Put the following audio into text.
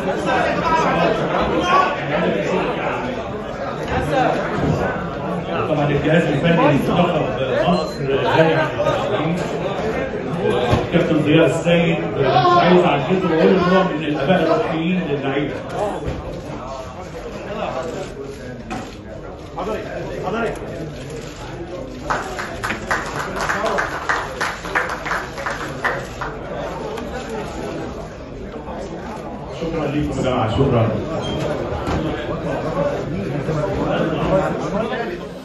طبعا الجهاز الفني لمنتخب مصر غني عن التشكيل كابتن ضياء السيد مش عايز اعجزه واقول ان هو من الاباء الروحيين للعيبه شكرا لكم يا جماعه شكرا